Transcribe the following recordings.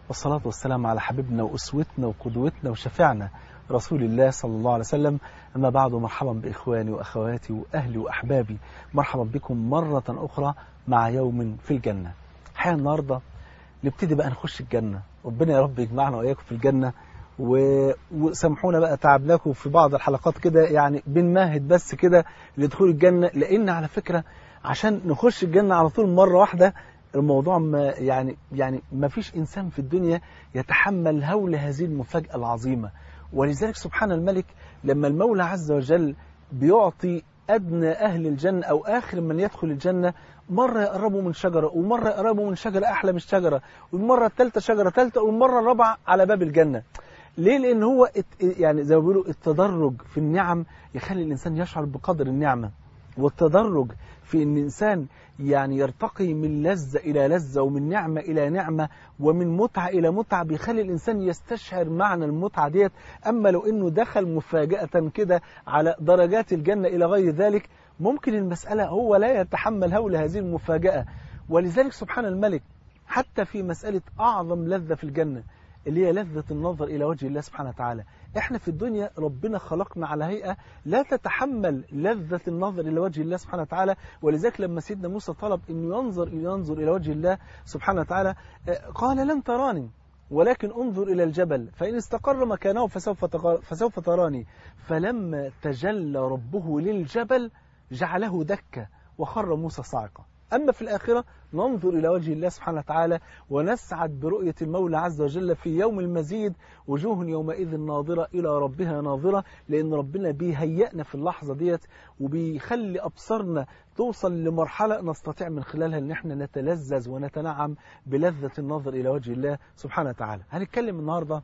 والصلاة والسلام على حبيبنا وأسوتنا وقدوتنا وشفيعنا رسول الله صلى الله عليه وسلم أما بعد مرحبا بإخواني وأخواتي وأهلي وأحبابي مرحبا بكم مرة أخرى مع يوم في الجنة حقيقة النهاردة نبتدي بقى نخش الجنة ربنا يا رب يجمعنا وإياكم في الجنة و... وسامحونا بقى تعبناكم في بعض الحلقات كده يعني بنمهد بس كده لدخول الجنة لأن على فكرة عشان نخش الجنة على طول مرة واحدة الموضوع ما يعني يعني ما فيش إنسان في الدنيا يتحمل هول هذه المفاجأة العظيمة ولذلك سبحان الملك لما المولى عز وجل بيعطي أدنى أهل الجنة أو آخر من يدخل الجنة مرة يقربوا من شجرة ومرة يقربوا من شجرة أحلى من الشجرة والمرة الثالثة شجرة ثالثة والمرة الرابعة على باب الجنة ليه لأن هو يعني زي ما بيقولوا التدرج في النعم يخلي الإنسان يشعر بقدر النعمة والتدرج في ان الانسان يعني يرتقي من لذة الى لذة ومن نعمة الى نعمة ومن متعة الى متعة بيخلي الانسان يستشعر معنى المتعة ديت اما لو انه دخل مفاجأة كده على درجات الجنة الى غير ذلك ممكن المسألة هو لا يتحمل هول هذه المفاجأة ولذلك سبحان الملك حتى في مسألة اعظم لذة في الجنة اللي هي لذة النظر إلى وجه الله سبحانه وتعالى احنا في الدنيا ربنا خلقنا على هيئة لا تتحمل لذة النظر إلى وجه الله سبحانه وتعالى ولذلك لما سيدنا موسى طلب أنه ينظر ينظر إلى وجه الله سبحانه وتعالى قال لن تراني ولكن انظر إلى الجبل فإن استقر مكانه فسوف, فسوف تراني فلما تجلى ربه للجبل جعله دكة وخر موسى صاعقة أما في الآخرة ننظر إلى وجه الله سبحانه وتعالى ونسعد برؤية المولى عز وجل في يوم المزيد وجوه يومئذ ناظرة إلى ربها ناظرة لأن ربنا بيهيئنا في اللحظة ديت وبيخلي أبصارنا توصل لمرحلة نستطيع من خلالها أن احنا نتلذذ ونتنعم بلذة النظر إلى وجه الله سبحانه وتعالى هنتكلم النهاردة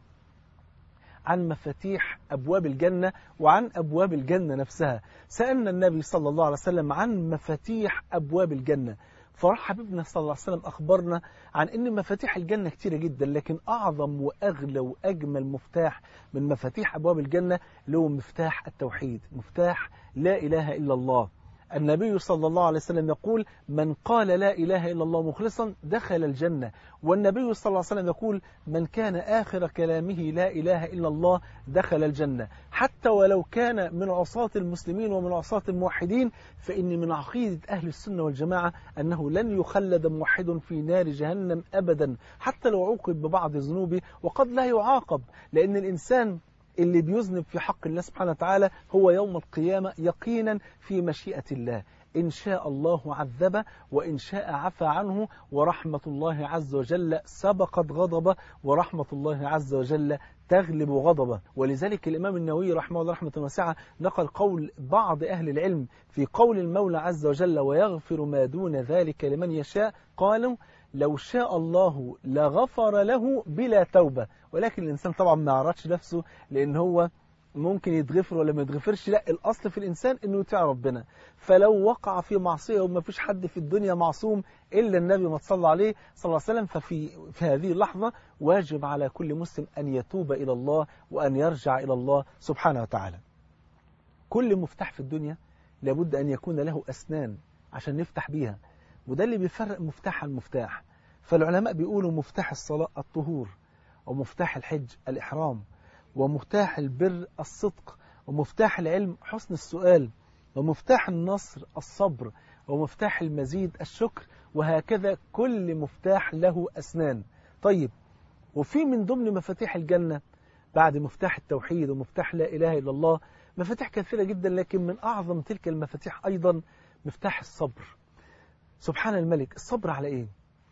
عن مفاتيح أبواب الجنة وعن أبواب الجنة نفسها سألنا النبي صلى الله عليه وسلم عن مفاتيح أبواب الجنة فراح حبيبنا صلى الله عليه وسلم أخبرنا عن أن مفاتيح الجنة كتيرة جدا لكن أعظم وأغلى وأجمل مفتاح من مفاتيح أبواب الجنة اللي هو مفتاح التوحيد مفتاح لا إله إلا الله النبي صلى الله عليه وسلم يقول من قال لا إله إلا الله مخلصا دخل الجنة والنبي صلى الله عليه وسلم يقول من كان آخر كلامه لا إله إلا الله دخل الجنة حتى ولو كان من عصاة المسلمين ومن عصاة الموحدين فإن من عقيدة أهل السنة والجماعة أنه لن يخلد موحد في نار جهنم أبدا حتى لو عوقب ببعض ذنوبه وقد لا يعاقب لأن الإنسان اللي بيذنب في حق الله سبحانه وتعالى هو يوم القيامة يقينا في مشيئة الله إن شاء الله عذبه وإن شاء عفى عنه ورحمة الله عز وجل سبقت غضبه ورحمة الله عز وجل تغلب غضبه ولذلك الإمام النووي رحمه الله رحمة واسعة نقل قول بعض أهل العلم في قول المولى عز وجل ويغفر ما دون ذلك لمن يشاء قالوا لو شاء الله لغفر له بلا توبة ولكن الإنسان طبعا ما يعرضش نفسه لأن هو ممكن يتغفر ولا ما يتغفرش لا الأصل في الإنسان أنه يطيع ربنا فلو وقع في معصية وما فيش حد في الدنيا معصوم إلا النبي ما تصلى عليه صلى الله عليه وسلم ففي في هذه اللحظة واجب على كل مسلم أن يتوب إلى الله وأن يرجع إلى الله سبحانه وتعالى كل مفتاح في الدنيا لابد أن يكون له أسنان عشان نفتح بيها وده اللي بيفرق مفتاح عن مفتاح فالعلماء بيقولوا مفتاح الصلاة الطهور ومفتاح الحج الإحرام ومفتاح البر الصدق ومفتاح العلم حسن السؤال ومفتاح النصر الصبر ومفتاح المزيد الشكر وهكذا كل مفتاح له أسنان طيب وفي من ضمن مفاتيح الجنة بعد مفتاح التوحيد ومفتاح لا إله إلا الله مفاتيح كثيرة جدا لكن من أعظم تلك المفاتيح أيضا مفتاح الصبر سبحان الملك الصبر على إيه؟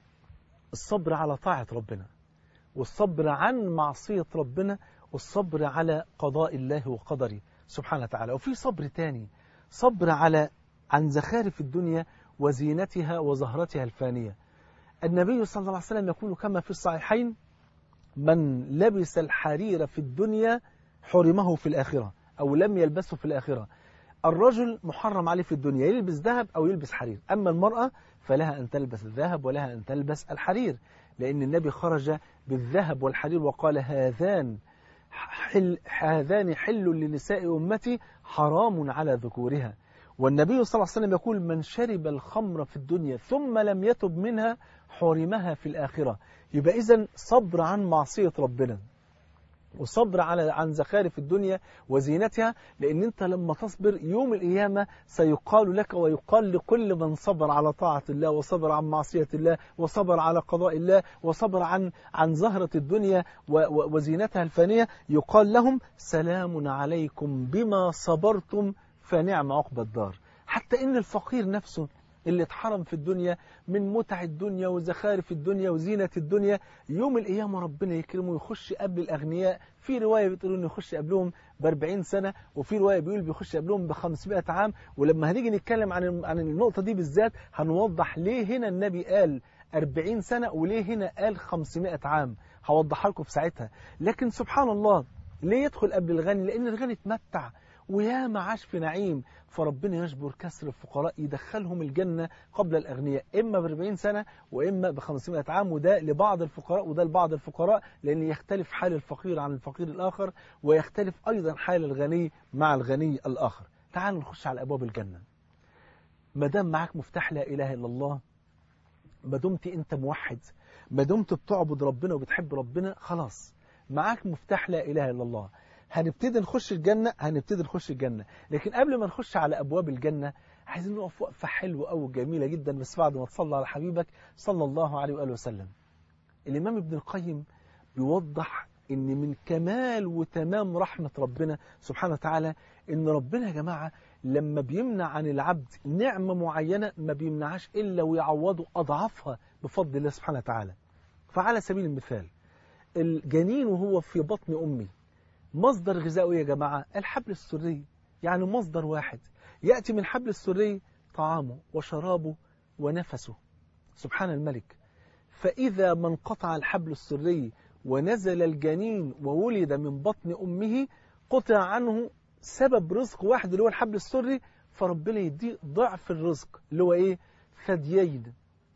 الصبر على طاعة ربنا والصبر عن معصية ربنا والصبر على قضاء الله وقدره سبحانه وتعالى وفي صبر تاني صبر على عن زخارف الدنيا وزينتها وزهرتها الفانية النبي صلى الله عليه وسلم يقول كما في الصحيحين من لبس الحرير في الدنيا حرمه في الآخرة أو لم يلبسه في الآخرة الرجل محرم عليه في الدنيا يلبس ذهب أو يلبس حرير أما المرأة فلها أن تلبس الذهب ولها أن تلبس الحرير لأن النبي خرج بالذهب والحرير وقال هذان حل هذان حل لنساء أمتي حرام على ذكورها والنبي صلى الله عليه وسلم يقول من شرب الخمر في الدنيا ثم لم يتب منها حرمها في الآخرة يبقى إذا صبر عن معصية ربنا وصبر على عن زخارف الدنيا وزينتها لأن أنت لما تصبر يوم القيامة سيقال لك ويقال لكل من صبر على طاعة الله وصبر عن معصية الله وصبر على قضاء الله وصبر عن عن زهرة الدنيا وزينتها الفانية يقال لهم سلام عليكم بما صبرتم فنعم عقبى الدار حتى إن الفقير نفسه اللي اتحرم في الدنيا من متع الدنيا وزخارف الدنيا وزينة الدنيا يوم القيامة ربنا يكرمه يخش قبل الأغنياء في رواية بتقول انه يخش قبلهم ب 40 سنة وفي رواية بيقول بيخش قبلهم ب 500 عام ولما هنيجي نتكلم عن عن النقطة دي بالذات هنوضح ليه هنا النبي قال 40 سنة وليه هنا قال 500 عام هوضحها لكم في ساعتها لكن سبحان الله ليه يدخل قبل الغني لأن الغني اتمتع ويا ما عاش في نعيم فربنا يجبر كسر الفقراء يدخلهم الجنة قبل الأغنياء إما ب 40 سنة وإما ب 500 عام وده لبعض الفقراء وده لبعض الفقراء لأن يختلف حال الفقير عن الفقير الآخر ويختلف أيضا حال الغني مع الغني الآخر تعالوا نخش على أبواب الجنة ما دام معاك مفتاح لا إله إلا الله ما دمت أنت موحد ما دمت بتعبد ربنا وبتحب ربنا خلاص معاك مفتاح لا إله إلا الله هنبتدي نخش الجنة هنبتدي نخش الجنة لكن قبل ما نخش على أبواب الجنة عايزين نقف وقفة حلوة أو جميلة جدا بس بعد ما تصلى على حبيبك صلى الله عليه وآله وسلم الإمام ابن القيم بيوضح إن من كمال وتمام رحمة ربنا سبحانه وتعالى إن ربنا يا جماعة لما بيمنع عن العبد نعمة معينة ما بيمنعهاش إلا ويعوضه أضعافها بفضل الله سبحانه وتعالى فعلى سبيل المثال الجنين وهو في بطن أمي مصدر غذائه يا جماعة الحبل السري يعني مصدر واحد يأتي من حبل السري طعامه وشرابه ونفسه سبحان الملك فإذا ما انقطع الحبل السري ونزل الجنين وولد من بطن أمه قطع عنه سبب رزق واحد اللي هو الحبل السري فربنا يديه ضعف الرزق اللي هو إيه ثديين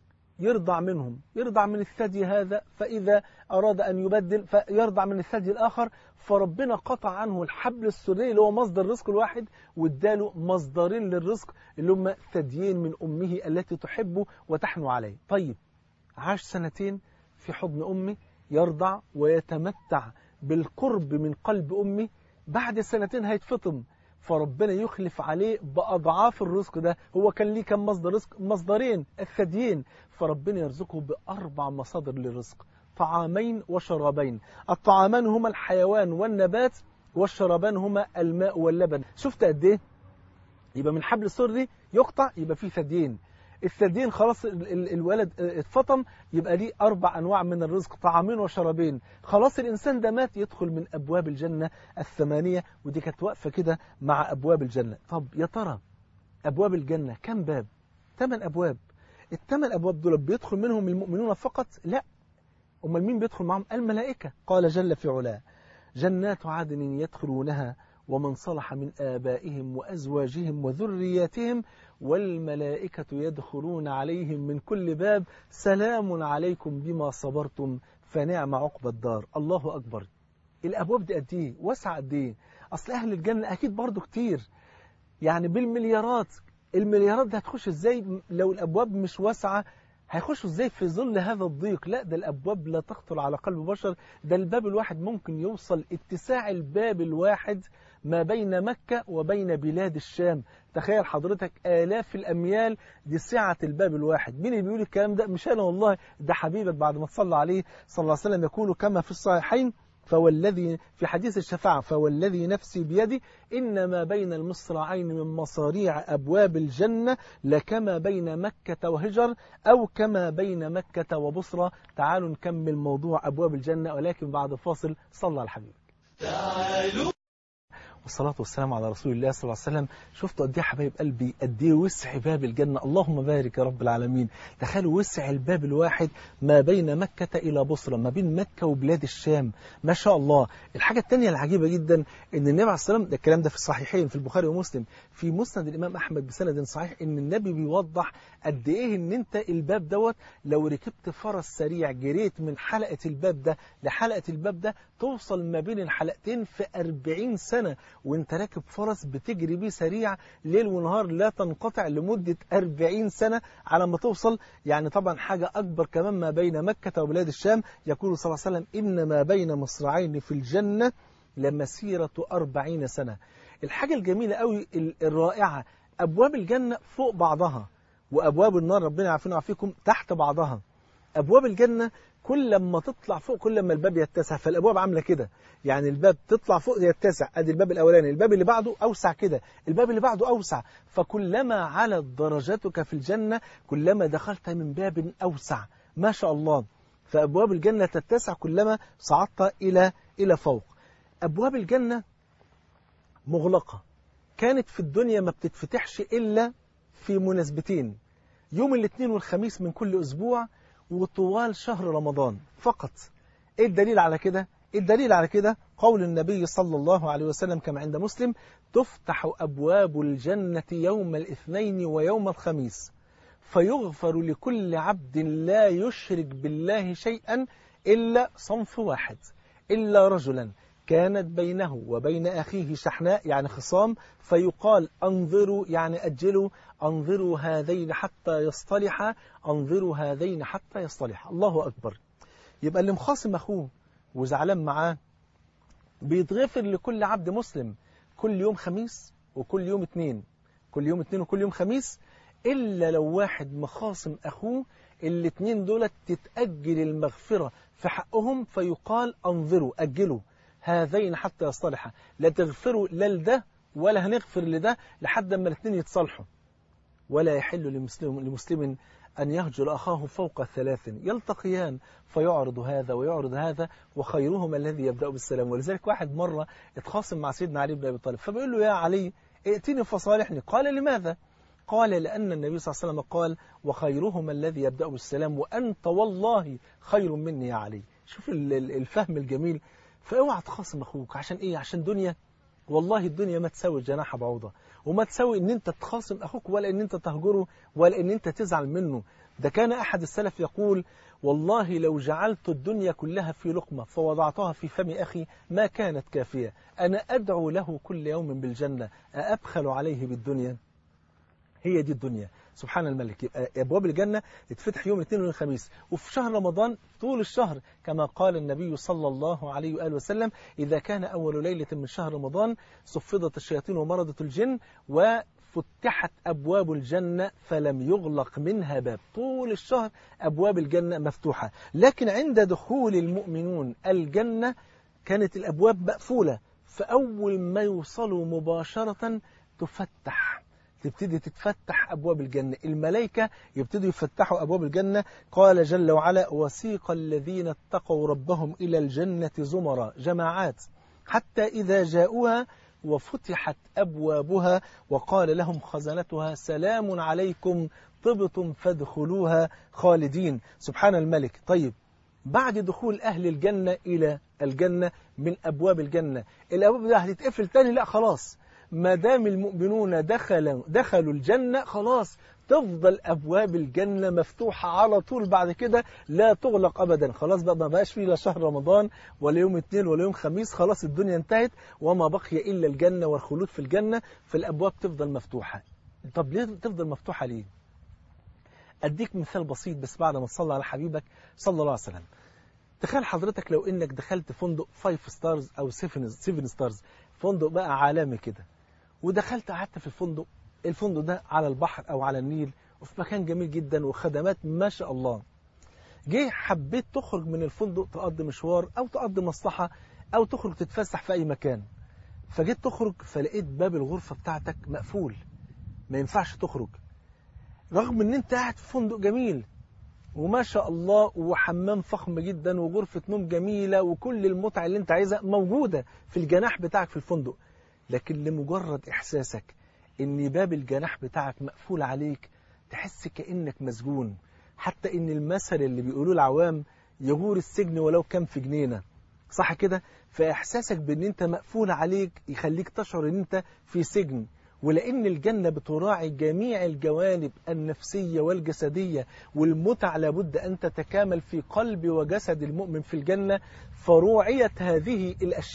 يرضع منهم يرضع من الثدي هذا فإذا أراد أن يبدل فيرضع من الثدي الآخر فربنا قطع عنه الحبل السري اللي هو مصدر الرزق الواحد واداله مصدرين للرزق اللي هم ثديين من أمه التي تحبه وتحنو عليه طيب عاش سنتين في حضن أمه يرضع ويتمتع بالقرب من قلب أمه بعد سنتين هيتفطم فربنا يخلف عليه بأضعاف الرزق ده هو كان ليه كم مصدر رزق مصدرين الثديين فربنا يرزقه بأربع مصادر للرزق طعامين وشرابين الطعامان هما الحيوان والنبات والشرابان هما الماء واللبن شفت قد ايه يبقى من حبل السري يقطع يبقى فيه ثديين الثديين خلاص الولد اتفطم يبقى ليه أربع أنواع من الرزق طعامين وشرابين خلاص الإنسان ده مات يدخل من أبواب الجنة الثمانية ودي كانت واقفة كده مع أبواب الجنة طب يا ترى أبواب الجنة كم باب ثمان أبواب الثمان أبواب دول بيدخل منهم المؤمنون فقط لا أمال مين بيدخل معهم الملائكة قال جل في علاه جنات عدن يدخلونها ومن صلح من آبائهم وأزواجهم وذرياتهم والملائكة يدخلون عليهم من كل باب سلام عليكم بما صبرتم فنعم عقب الدار الله أكبر الأبواب دي قد إيه واسعة قد إيه أصل أهل الجنة أكيد برضو كتير يعني بالمليارات المليارات دي هتخش إزاي لو الأبواب مش واسعة هيخشوا ازاي في ظل هذا الضيق لا ده الابواب لا تخطر على قلب بشر ده الباب الواحد ممكن يوصل اتساع الباب الواحد ما بين مكة وبين بلاد الشام تخيل حضرتك آلاف الأميال دي سعة الباب الواحد مين اللي بيقول الكلام ده مش أنا والله ده حبيبك بعد ما تصلى عليه صلى الله عليه وسلم يقول كما في الصحيحين فوالذي في حديث الشفاعة فوالذي نفسي بيدي إنما بين المصراعين من مصاريع أبواب الجنة لكما بين مكة وهجر أو كما بين مكة وبصرة تعالوا نكمل موضوع أبواب الجنة ولكن بعد فاصل صلى على الحبيب تعالوا والصلاة والسلام على رسول الله صلى الله عليه وسلم شفتوا قد ايه حبايب قلبي قد ايه وسع باب الجنة اللهم بارك يا رب العالمين تخيلوا وسع الباب الواحد ما بين مكة إلى بصرة ما بين مكة وبلاد الشام ما شاء الله الحاجة الثانية العجيبة جدا ان النبي عليه الصلاة والسلام ده الكلام ده في الصحيحين في البخاري ومسلم في مسند الإمام أحمد بسند صحيح ان النبي بيوضح قد ايه ان انت الباب دوت لو ركبت فرس سريع جريت من حلقة الباب ده لحلقة الباب ده توصل ما بين الحلقتين في 40 سنة وانت راكب فرس بتجري بيه سريع ليل ونهار لا تنقطع لمدة 40 سنة على ما توصل يعني طبعا حاجة أكبر كمان ما بين مكة وبلاد الشام يقول صلى الله عليه وسلم إن ما بين مصرعين في الجنة لمسيرة أربعين سنة الحاجة الجميلة قوي الرائعة أبواب الجنة فوق بعضها وأبواب النار ربنا يعافينا ويعافيكم تحت بعضها أبواب الجنة كل ما تطلع فوق كل ما الباب يتسع فالأبواب عاملة كده يعني الباب تطلع فوق يتسع أدي الباب الأولاني الباب اللي بعده أوسع كده الباب اللي بعده أوسع فكلما علت درجتك في الجنة كلما دخلت من باب أوسع ما شاء الله فأبواب الجنة تتسع كلما صعدت إلى إلى فوق أبواب الجنة مغلقة كانت في الدنيا ما بتتفتحش إلا في مناسبتين يوم الاثنين والخميس من كل أسبوع وطوال شهر رمضان فقط إيه الدليل على كده؟ الدليل على كده قول النبي صلى الله عليه وسلم كما عند مسلم تفتح أبواب الجنة يوم الاثنين ويوم الخميس فيغفر لكل عبد لا يشرك بالله شيئا إلا صنف واحد إلا رجلا كانت بينه وبين أخيه شحناء يعني خصام فيقال أنظروا يعني أجلوا أنظروا هذين حتى يصطلحا أنظروا هذين حتى يصطلحا الله أكبر يبقى اللي مخاصم أخوه وزعلان معاه بيتغفر لكل عبد مسلم كل يوم خميس وكل يوم اثنين كل يوم اثنين وكل يوم خميس إلا لو واحد مخاصم أخوه الاثنين دول تتأجل المغفرة في حقهم فيقال أنظروا أجلوا هذين حتى يصطلحا لا تغفروا لا لده ولا هنغفر لده لحد ما الاثنين يتصالحوا ولا يحل لمسلم, لمسلم أن يهجر أخاه فوق ثلاث يلتقيان فيعرض هذا ويعرض هذا وخيرهما الذي يبدأ بالسلام ولذلك واحد مرة اتخاصم مع سيدنا علي بن أبي طالب فبيقول له يا علي ائتني فصالحني قال لماذا قال لأن النبي صلى الله عليه وسلم قال وخيرهما الذي يبدأ بالسلام وأنت والله خير مني يا علي شوف الفهم الجميل فاوعى تخاصم أخوك عشان إيه عشان دنيا والله الدنيا ما تساوي جناح بعوضة وما تساوي ان انت تخاصم اخوك ولا ان انت تهجره ولا ان انت تزعل منه ده كان احد السلف يقول والله لو جعلت الدنيا كلها في لقمة فوضعتها في فم أخي ما كانت كافية أنا أدعو له كل يوم بالجنة أأبخل عليه بالدنيا هي دي الدنيا سبحان الملك يبقى أبواب الجنة تتفتح يوم الاثنين والخميس وفي شهر رمضان طول الشهر كما قال النبي صلى الله عليه وآله وسلم إذا كان أول ليلة من شهر رمضان صفدت الشياطين ومرضت الجن وفتحت أبواب الجنة فلم يغلق منها باب طول الشهر أبواب الجنة مفتوحة لكن عند دخول المؤمنون الجنة كانت الأبواب مقفولة فأول ما يوصلوا مباشرة تفتح تبتدي تتفتح أبواب الجنة الملائكة يبتدوا يفتحوا أبواب الجنة قال جل وعلا وسيق الذين اتقوا ربهم إلى الجنة زمرا جماعات حتى إذا جاءوها وفتحت أبوابها وقال لهم خزنتها سلام عليكم طبتم فادخلوها خالدين سبحان الملك طيب بعد دخول أهل الجنة إلى الجنة من أبواب الجنة الأبواب دي هتتقفل تاني لا خلاص ما دام المؤمنون دخلوا دخلوا الجنة خلاص تفضل أبواب الجنة مفتوحة على طول بعد كده لا تغلق أبدا خلاص بقى ما بقاش فيه لا شهر رمضان ولا يوم اثنين ولا يوم خميس خلاص الدنيا انتهت وما بقي إلا الجنة والخلود في الجنة فالأبواب تفضل مفتوحة طب ليه تفضل مفتوحة ليه أديك مثال بسيط بس بعد ما تصلي على حبيبك صلى الله عليه وسلم تخيل حضرتك لو انك دخلت فندق 5 ستارز او 7 ستارز فندق بقى عالمي كده ودخلت قعدت في الفندق الفندق ده على البحر او على النيل وفي مكان جميل جدا وخدمات ما شاء الله جه حبيت تخرج من الفندق تقضي مشوار او تقضي مصلحة او تخرج تتفسح في اي مكان فجيت تخرج فلقيت باب الغرفة بتاعتك مقفول ما ينفعش تخرج رغم ان انت قاعد في فندق جميل وما شاء الله وحمام فخم جدا وغرفة نوم جميلة وكل المتعة اللي انت عايزها موجودة في الجناح بتاعك في الفندق لكن لمجرد إحساسك ان باب الجناح بتاعك مقفول عليك تحس كأنك مسجون حتى ان المثل اللي بيقولوه العوام يغور السجن ولو كان في جنينة صح كده فإحساسك بان انت مقفول عليك يخليك تشعر ان انت في سجن ولأن الجنة بتراعي جميع الجوانب النفسية والجسدية والمتع لابد أن تتكامل في قلب وجسد المؤمن في الجنة فروعية هذه الأشياء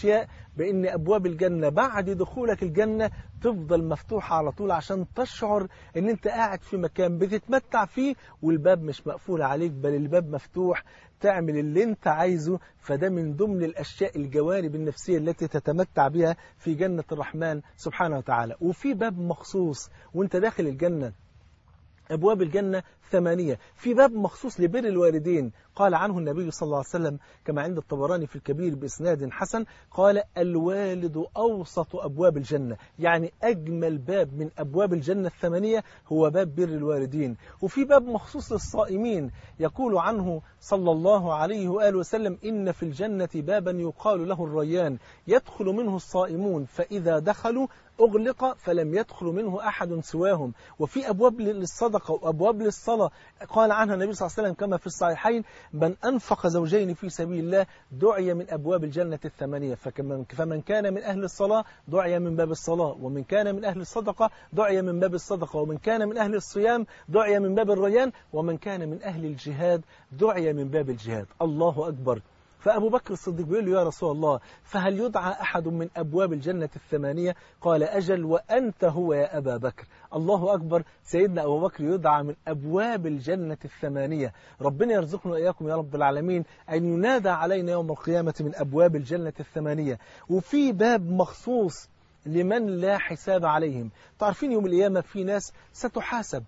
بأن أبواب الجنة بعد دخولك الجنة تفضل مفتوحة على طول عشان تشعر أن أنت قاعد في مكان بتتمتع فيه والباب مش مقفول عليك بل الباب مفتوح تعمل اللي أنت عايزه فده من ضمن الأشياء الجوانب النفسية التي تتمتع بها في جنة الرحمن سبحانه وتعالى وفي باب مخصوص وأنت داخل الجنة أبواب الجنة ثمانية في باب مخصوص لبر الوالدين قال عنه النبي صلى الله عليه وسلم كما عند الطبراني في الكبير بإسناد حسن قال الوالد أوسط أبواب الجنة يعني أجمل باب من أبواب الجنة الثمانية هو باب بر الوالدين وفي باب مخصوص للصائمين يقول عنه صلى الله عليه وآله وسلم إن في الجنة بابا يقال له الريان يدخل منه الصائمون فإذا دخلوا أغلق فلم يدخل منه أحد سواهم وفي أبواب للصدقة وأبواب للصلاة قال عنها النبي صلى الله عليه وسلم كما في الصحيحين من أنفق زوجين في سبيل الله دعي من أبواب الجنة الثمانية فكمن فمن كان من أهل الصلاة دعي من باب الصلاة ومن كان من أهل الصدقة دعي من باب الصدقة ومن كان من أهل الصيام دعي من باب الريان ومن كان من أهل الجهاد دعي من باب الجهاد الله أكبر فأبو بكر الصديق بيقول له يا رسول الله فهل يدعى أحد من أبواب الجنة الثمانية قال أجل وأنت هو يا أبا بكر الله أكبر سيدنا أبو بكر يدعى من أبواب الجنة الثمانية ربنا يرزقنا وإياكم يا رب العالمين أن ينادى علينا يوم القيامة من أبواب الجنة الثمانية وفي باب مخصوص لمن لا حساب عليهم تعرفين يوم القيامة في ناس ستحاسب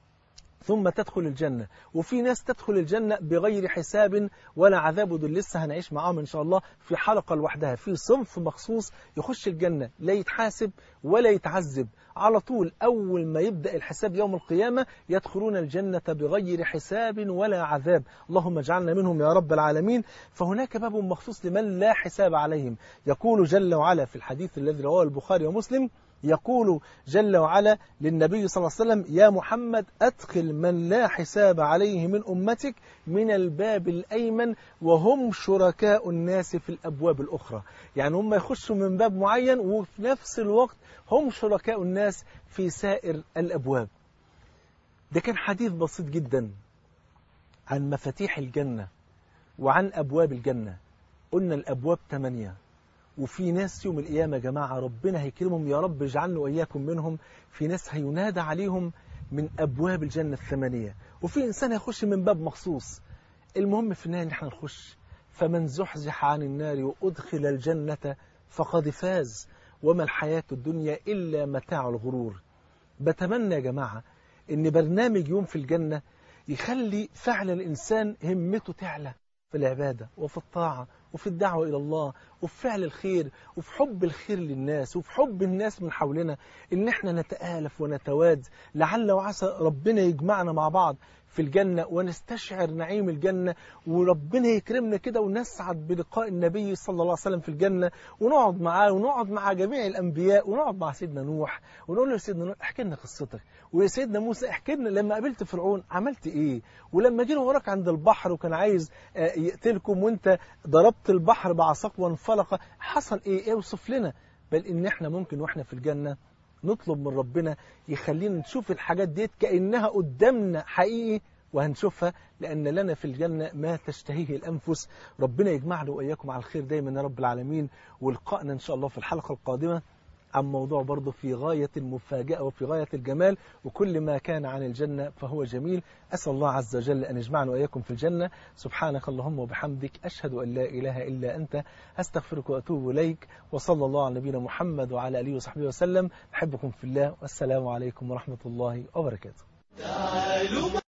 ثم تدخل الجنة وفي ناس تدخل الجنة بغير حساب ولا عذاب ودول لسه هنعيش معاهم إن شاء الله في حلقة لوحدها في صنف مخصوص يخش الجنة لا يتحاسب ولا يتعذب على طول أول ما يبدأ الحساب يوم القيامة يدخلون الجنة بغير حساب ولا عذاب اللهم اجعلنا منهم يا رب العالمين فهناك باب مخصوص لمن لا حساب عليهم يقول جل وعلا في الحديث الذي رواه البخاري ومسلم يقول جل وعلا للنبي صلى الله عليه وسلم يا محمد أدخل من لا حساب عليه من أمتك من الباب الأيمن وهم شركاء الناس في الأبواب الأخرى يعني هم يخشوا من باب معين وفي نفس الوقت هم شركاء الناس في سائر الأبواب ده كان حديث بسيط جدا عن مفاتيح الجنة وعن أبواب الجنة قلنا الأبواب ثمانية وفي ناس يوم القيامة يا جماعة ربنا هيكرمهم يا رب اجعلنا وإياكم منهم في ناس هينادى عليهم من أبواب الجنة الثمانية وفي إنسان هيخش من باب مخصوص المهم في النهاية نحن نخش فمن زحزح عن النار وأدخل الجنة فقد فاز وما الحياة الدنيا إلا متاع الغرور بتمنى يا جماعة إن برنامج يوم في الجنة يخلي فعلا الإنسان همته تعلى في العبادة وفي الطاعة وفي الدعوة إلى الله وفي فعل الخير وفي حب الخير للناس وفي حب الناس من حولنا إن احنا نتآلف ونتواد لعل وعسى ربنا يجمعنا مع بعض في الجنة ونستشعر نعيم الجنة وربنا يكرمنا كده ونسعد بلقاء النبي صلى الله عليه وسلم في الجنة ونقعد معاه ونقعد مع جميع الأنبياء ونقعد مع سيدنا نوح ونقول له يا سيدنا نوح احكي لنا قصتك ويا سيدنا موسى احكي لنا لما قابلت فرعون عملت ايه ولما جينا وراك عند البحر وكان عايز يقتلكم وانت ضربت البحر بعصاك وانفلق حصل ايه اوصف لنا بل ان احنا ممكن واحنا في الجنة نطلب من ربنا يخلينا نشوف الحاجات ديت كأنها قدامنا حقيقي وهنشوفها لأن لنا في الجنة ما تشتهيه الأنفس ربنا يجمعنا وإياكم على الخير دايما يا رب العالمين ولقائنا إن شاء الله في الحلقة القادمة عن موضوع برضه في غاية المفاجأة وفي غاية الجمال وكل ما كان عن الجنة فهو جميل أسأل الله عز وجل أن يجمعنا وإياكم في الجنة سبحانك اللهم وبحمدك أشهد أن لا إله إلا أنت أستغفرك وأتوب إليك وصلى الله على نبينا محمد وعلى آله وصحبه وسلم أحبكم في الله والسلام عليكم ورحمة الله وبركاته